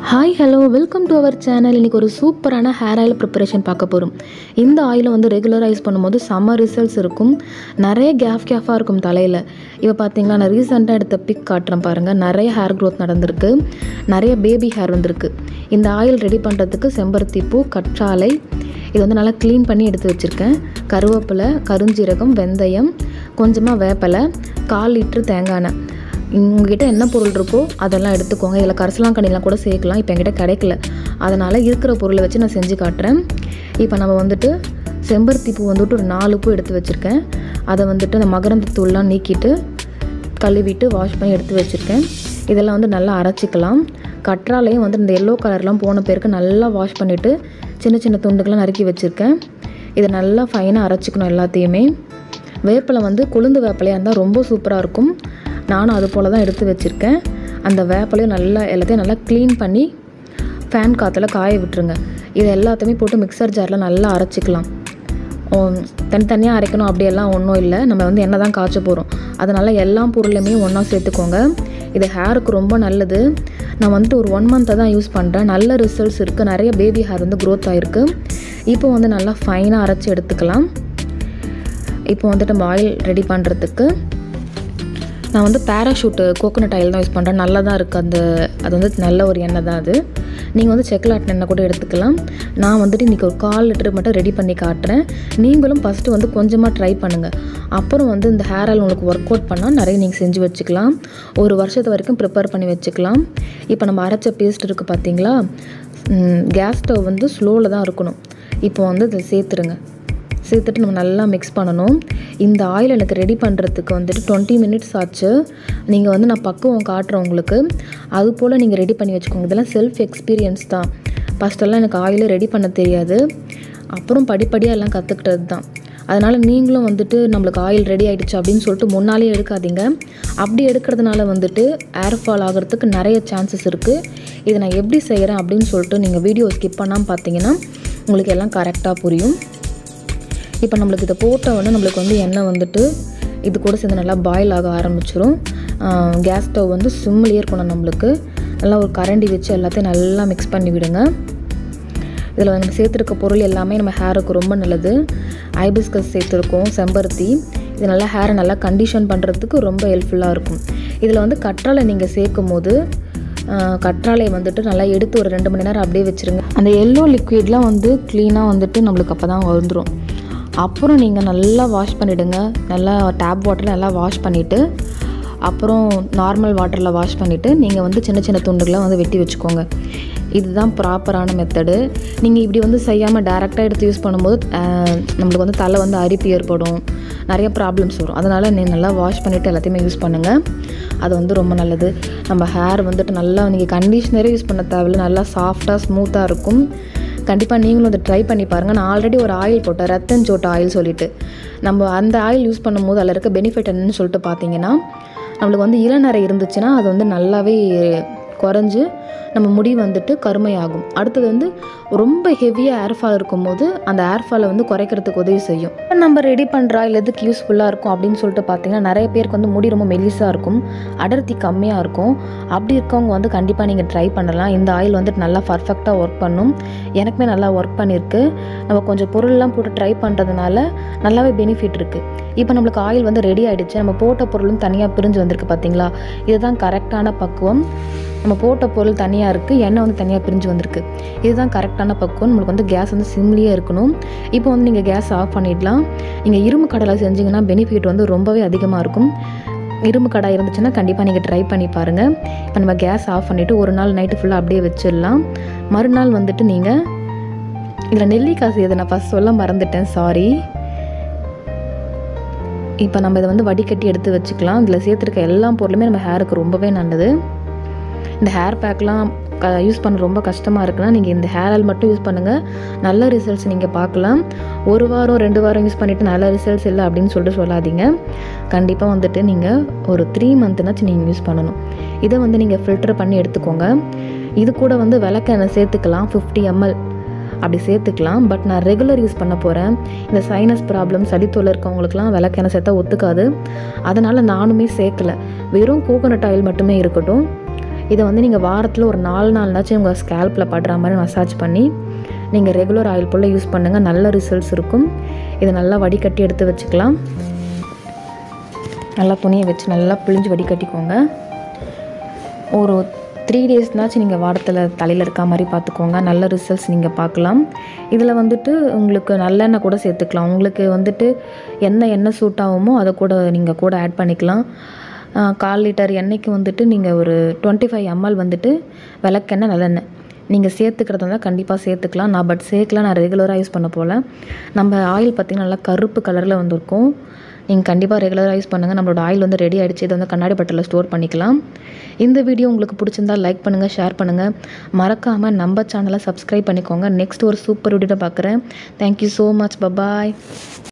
hi hello welcome to our channel இன்றைக்கி ஒரு சூப்பரான ஹேர் ஆயில் ப்ரிப்பரேஷன் பார்க்க போகிறோம் இந்த ஆயிலை வந்து ரெகுலராக யூஸ் பண்ணும்போது செம்ம ரிசல்ட்ஸ் இருக்கும் நிறைய கேஃப் கேஃபாக இருக்கும் தலையில் இப்போ பார்த்தீங்களா நான் ரீசெண்டாக எடுத்த பிக் காட்டுறேன் பாருங்கள் நிறைய ஹேர் க்ரோத் நடந்திருக்கு நிறைய பேபி ஹேர் வந்திருக்கு இந்த ஆயில் ரெடி பண்ணுறதுக்கு செம்பருத்தி பூ கற்றாழை இது வந்து நல்லா க்ளீன் பண்ணி எடுத்து வச்சுருக்கேன் கருவேப்பிலை கருஞ்சீரகம் வெந்தயம் கொஞ்சமாக வேப்பிலை கால் லிட்ரு தேங்காய் எண்ணெய் உங்ககிட்ட என்ன பொருள் இருக்கோ அதெல்லாம் எடுத்துக்கோங்க இதில் கரிசலாங்கண்ணிலாம் கூட சேர்க்கலாம் இப்போ என்கிட்ட கிடைக்கல அதனால் இருக்கிற பொருளை வச்சு நான் செஞ்சு காட்டுறேன் இப்போ நம்ம வந்துட்டு செம்பருத்தி பூ வந்துட்டு ஒரு நாலு பூ எடுத்து வச்சுருக்கேன் அதை வந்துட்டு அந்த மகரந்த தூள்லாம் நீக்கிட்டு கழுவிட்டு வாஷ் பண்ணி எடுத்து வச்சுருக்கேன் இதெல்லாம் வந்து நல்லா அரைச்சிக்கலாம் கற்றாலையும் வந்து இந்த எல்லோ கலர்லாம் போன பேருக்கு நல்லா வாஷ் பண்ணிவிட்டு சின்ன சின்ன துண்டுகள்லாம் நறுக்கி வச்சுருக்கேன் இதை நல்லா ஃபைனாக அரைச்சிக்கணும் எல்லாத்தையுமே வேப்பிலை வந்து கொழுந்து வேப்பிலையாக இருந்தால் ரொம்ப சூப்பராக இருக்கும் நானும் அது போல் தான் எடுத்து வச்சுருக்கேன் அந்த வேப்பிலையும் நல்லா எல்லாத்தையும் நல்லா க்ளீன் பண்ணி ஃபேன் காற்றுல காய விட்டுருங்க இது எல்லாத்தையுமே போட்டு மிக்சர் ஜாரில் நல்லா அரைச்சிக்கலாம் தனித்தனியாக அரைக்கணும் அப்படியெல்லாம் ஒன்றும் இல்லை நம்ம வந்து எண்ணெய் தான் காய்ச்ச போகிறோம் அதனால் எல்லா பொருளையுமே ஒன்றா சேர்த்துக்கோங்க இது ஹேருக்கு ரொம்ப நல்லது நான் வந்துட்டு ஒரு ஒன் மந்த்தை தான் யூஸ் பண்ணுறேன் நல்ல ரிசல்ட்ஸ் இருக்குது நிறைய பேபி ஹேர் வந்து க்ரோத் ஆகிருக்கு இப்போ வந்து நல்லா ஃபைனாக அரைச்சி எடுத்துக்கலாம் இப்போ வந்துட்டு நம்ம ஆயில் ரெடி பண்ணுறதுக்கு நான் வந்து பேராஷூட்டு கோகோனட் ஆயில் தான் யூஸ் பண்ணுறேன் நல்லா தான் இருக்குது அந்த அது வந்து நல்ல ஒரு எண்ணெய் தான் அது நீங்கள் வந்து செக்லாட் எண்ணெய் கூட எடுத்துக்கலாம் நான் வந்துட்டு இன்றைக்கி ஒரு கால் லிட்டர் மட்டும் ரெடி பண்ணி காட்டுறேன் நீங்களும் ஃபஸ்ட்டு வந்து கொஞ்சமாக ட்ரை பண்ணுங்கள் அப்புறம் வந்து இந்த ஹேர் ஆயில் உங்களுக்கு ஒர்க் அவுட் பண்ணால் நிறைய நீங்கள் செஞ்சு வச்சுக்கலாம் ஒரு வருஷத்து வரைக்கும் ப்ரிப்பேர் பண்ணி வச்சுக்கலாம் இப்போ நம்ம அரைச்ச பேஸ்ட் இருக்குது பார்த்தீங்களா கேஸ் ஸ்டவ் வந்து ஸ்லோவில் தான் இருக்கணும் இப்போ வந்து இதை சேர்த்துருங்க சேர்த்துட்டு நம்ம நல்லா மிக்ஸ் பண்ணணும் இந்த ஆயில் எனக்கு ரெடி பண்ணுறதுக்கு வந்துட்டு டுவெண்ட்டி மினிட்ஸ் ஆச்சு நீங்கள் வந்து நான் பக்குவம் காட்டுறேன் உங்களுக்கு அது போல் நீங்கள் ரெடி பண்ணி வச்சுக்கோங்க இதெல்லாம் செல்ஃப் எக்ஸ்பீரியன்ஸ் தான் ஃபஸ்ட்டெல்லாம் எனக்கு ஆயிலை ரெடி பண்ண தெரியாது அப்புறம் படிப்படியாக எல்லாம் கற்றுக்கிட்டது தான் அதனால் நீங்களும் வந்துட்டு நம்மளுக்கு ஆயில் ரெடி ஆகிடுச்சு அப்படின்னு சொல்லிட்டு முன்னாலே எடுக்காதீங்க அப்படி எடுக்கிறதுனால வந்துட்டு ஏர் ஃபால் ஆகிறதுக்கு நிறைய சான்சஸ் இருக்குது இதை நான் எப்படி செய்கிறேன் அப்படின்னு சொல்லிட்டு நீங்கள் வீடியோ ஸ்கிப் பண்ணாமல் பார்த்தீங்கன்னா உங்களுக்கு எல்லாம் கரெக்டாக புரியும் இப்போ நம்மளுக்கு இதை போட்ட உடனே நம்மளுக்கு வந்து எண்ணெய் வந்துட்டு இது கூட சேர்ந்து நல்லா பாயில் ஆக ஆரம்பிச்சிரும் கேஸ் ஸ்டவ் வந்து சிம்மிலே இருக்கணும் நம்மளுக்கு நல்லா ஒரு கரண்டி வச்சு எல்லாத்தையும் நல்லா மிக்ஸ் பண்ணி விடுங்க இதில் நம்ம சேர்த்துருக்க பொருள் எல்லாமே நம்ம ஹேருக்கு ரொம்ப நல்லது ஐபிஸ்கஸ் சேர்த்துருக்கோம் செம்பருத்தி இது நல்லா ஹேரை நல்லா கண்டிஷன் பண்ணுறதுக்கு ரொம்ப ஹெல்ப்ஃபுல்லாக இருக்கும் இதில் வந்து கற்றாழை நீங்கள் சேர்க்கும் போது கற்றாழையை வந்துட்டு நல்லா எடுத்து ஒரு ரெண்டு மணி நேரம் அப்படியே வச்சுருங்க அந்த எல்லோ லிக்விட்லாம் வந்து க்ளீனாக வந்துட்டு நம்மளுக்கு அப்போ தான் வந்துடும் அப்புறம் நீங்கள் நல்லா வாஷ் பண்ணிவிடுங்க நல்லா டேப் வாட்டரில் நல்லா வாஷ் பண்ணிவிட்டு அப்புறம் நார்மல் வாட்டரில் வாஷ் பண்ணிவிட்டு நீங்கள் வந்து சின்ன சின்ன துண்டுகளாக வந்து வெட்டி வச்சுக்கோங்க இதுதான் ப்ராப்பரான மெத்தடு நீங்கள் இப்படி வந்து செய்யாமல் டேரெக்டாக எடுத்து யூஸ் பண்ணும்போது நம்மளுக்கு வந்து தலை வந்து அரிப்பு ஏற்படும் நிறைய ப்ராப்ளம்ஸ் வரும் அதனால் நீ நல்லா வாஷ் பண்ணிவிட்டு எல்லாத்தையுமே யூஸ் பண்ணுங்கள் அது வந்து ரொம்ப நல்லது நம்ம ஹேர் வந்துட்டு நல்லா நீங்கள் கண்டிஷ்னரே யூஸ் பண்ண தேவையில்ல நல்லா சாஃப்டாக ஸ்மூத்தாக இருக்கும் கண்டிப்பாக நீங்களும் அதை ட்ரை பண்ணி பாருங்கள் நான் ஆல்ரெடி ஒரு ஆயில் போட்டேன் ரத்தன் சோட்ட ஆயில் சொல்லிட்டு நம்ம அந்த ஆயில் யூஸ் பண்ணும்போது அதில் இருக்க பெனிஃபிட் என்னன்னு சொல்லிட்டு பார்த்தீங்கன்னா நம்மளுக்கு வந்து இளநரை இருந்துச்சுன்னா அது வந்து நல்லாவே குறைஞ்சு நம்ம முடி வந்துட்டு கருமையாகும் அடுத்தது வந்து ரொம்ப ஹெவியாக ஏர்ஃபால் இருக்கும்போது அந்த ஏர்ஃபாலை வந்து குறைக்கிறதுக்கு உதவி செய்யும் நம்ம ரெடி பண்ணுறா இல்லை எதுக்கு யூஸ்ஃபுல்லாக இருக்கும் அப்படின்னு சொல்லிட்டு பார்த்தீங்கன்னா நிறைய பேருக்கு வந்து முடி ரொம்ப மெலிசாக இருக்கும் அடர்த்தி கம்மியாக இருக்கும் அப்படி இருக்கவங்க வந்து கண்டிப்பாக நீங்கள் ட்ரை பண்ணலாம் இந்த ஆயில் வந்துட்டு நல்லா பர்ஃபெக்டாக ஒர்க் பண்ணும் எனக்குமே நல்லா ஒர்க் பண்ணியிருக்கு நம்ம கொஞ்சம் பொருள்லாம் போட்டு ட்ரை பண்ணுறதுனால நல்லாவே பெனிஃபிட் இருக்குது இப்போ நம்மளுக்கு ஆயில் வந்து ரெடி ஆகிடுச்சு நம்ம போட்ட பொருளும் தனியாக பிரிஞ்சு வந்திருக்கு பார்த்தீங்களா இதுதான் கரெக்டான பக்குவம் நம்ம போட்ட பொருள் தனியாக இருக்குது எண்ணெய் வந்து தனியாக பிரிஞ்சு வந்திருக்கு இதுதான் கரெக்டான பக்குவம் நம்மளுக்கு வந்து கேஸ் வந்து சிம்லியே இருக்கணும் இப்போ வந்து நீங்கள் கேஸ் ஆஃப் பண்ணிடலாம் நீங்கள் இரும்பு கடலை செஞ்சிங்கன்னா பெனிஃபிட் வந்து ரொம்பவே அதிகமாக இருக்கும் இரும்பு கடை இருந்துச்சுன்னா கண்டிப்பாக நீங்கள் ட்ரை பண்ணி பாருங்கள் இப்போ நம்ம கேஸ் ஆஃப் பண்ணிவிட்டு ஒரு நாள் நைட்டு ஃபுல்லாக அப்படியே வச்சிடலாம் மறுநாள் வந்துட்டு நீங்கள் இதில் நெல்லிக்காய் செய்யதை நான் ஃபஸ்ட் சொல்ல மறந்துட்டேன் சாரி இப்போ நம்ம இதை வந்து வடிகட்டி எடுத்து வச்சுக்கலாம் இதில் சேர்த்துருக்க எல்லா பொருளுமே நம்ம ஹேருக்கு ரொம்பவே நல்லது இந்த ஹேர் பேக்லாம் க யூஸ் பண்ண ரொம்ப கஷ்டமாக இருக்குன்னா நீங்கள் இந்த ஹேர் ஆயில் மட்டும் யூஸ் பண்ணுங்கள் நல்ல ரிசல்ட்ஸ் நீங்கள் பார்க்கலாம் ஒரு வாரம் ரெண்டு வாரம் யூஸ் பண்ணிவிட்டு நல்ல ரிசல்ட்ஸ் இல்லை அப்படின்னு சொல்லிட்டு சொல்லாதீங்க கண்டிப்பாக வந்துட்டு நீங்கள் ஒரு த்ரீ மந்த்னாச்சும் நீங்கள் யூஸ் பண்ணணும் இதை வந்து நீங்கள் ஃபில்டர் பண்ணி எடுத்துக்கோங்க இது கூட வந்து விளக்கெண்ணெய் சேர்த்துக்கலாம் ஃபிஃப்டி எம்எல் அப்படி சேர்த்துக்கலாம் பட் நான் ரெகுலர் யூஸ் பண்ண போகிறேன் இந்த சைனஸ் ப்ராப்ளம் சளித்தொலை இருக்கவங்களுக்குலாம் விளக்கெண்ணெய் சேர்த்தா ஒத்துக்காது அதனால் நானுமே சேர்க்கல வெறும் கோகோனட் ஆயில் மட்டுமே இருக்கட்டும் இதை வந்து நீங்கள் வாரத்தில் ஒரு நாலு நாள்னாச்சும் உங்கள் ஸ்கேல்பில் படுற மாதிரி மசாஜ் பண்ணி நீங்கள் ரெகுலர் ஆயில் போல் யூஸ் பண்ணுங்கள் நல்ல ரிசல்ட்ஸ் இருக்கும் இதை நல்லா வடிகட்டி எடுத்து வச்சுக்கலாம் நல்லா துணியை வச்சு நல்லா பிழிஞ்சு வடிகட்டிக்கோங்க ஒரு த்ரீ டேஸ்னாச்சும் நீங்கள் வாரத்தில் தலையில் இருக்க மாதிரி பார்த்துக்கோங்க நல்ல ரிசல்ட்ஸ் நீங்கள் பார்க்கலாம் இதில் வந்துட்டு உங்களுக்கு நல்லெண்ணெய் கூட சேர்த்துக்கலாம் உங்களுக்கு வந்துட்டு என்ன எண்ணெய் சூட் ஆகுமோ அதை கூட நீங்கள் கூட ஆட் பண்ணிக்கலாம் ஆஹ் கால் லிட்டர் எண்ணெய்க்கு வந்துட்டு நீங்கள் ஒரு டுவெண்ட்டி ஃபைவ் எம்எல் வந்துட்டு விளக்கெண்ணெய் நல்லெண்ணெய் நீங்கள் சேர்த்துக்கிறதா இருந்தால் கண்டிப்பாக சேர்த்துக்கலாம் நான் பட் சேர்க்கல நான் ரெகுலராக யூஸ் பண்ண போல் நம்ம ஆயில் பார்த்திங்கன்னா நல்லா கருப்பு கலரில் வந்திருக்கும் நீங்கள் கண்டிப்பாக ரெகுலராக யூஸ் பண்ணுங்கள் நம்மளோட ஆயில் வந்து ரெடி ஆகிடுச்சு இதை வந்து கண்ணாடி பட்டில் ஸ்டோர் பண்ணிக்கலாம் இந்த வீடியோ உங்களுக்கு பிடிச்சிருந்தா லைக் பண்ணுங்கள் ஷேர் பண்ணுங்கள் மறக்காமல் நம்ம சேனலை சப்ஸ்கிரைப் பண்ணிக்கோங்க நெக்ஸ்ட் ஒரு சூப்பர் வீடியோ பார்க்குறேன் தேங்க்யூ ஸோ மச் பபாய்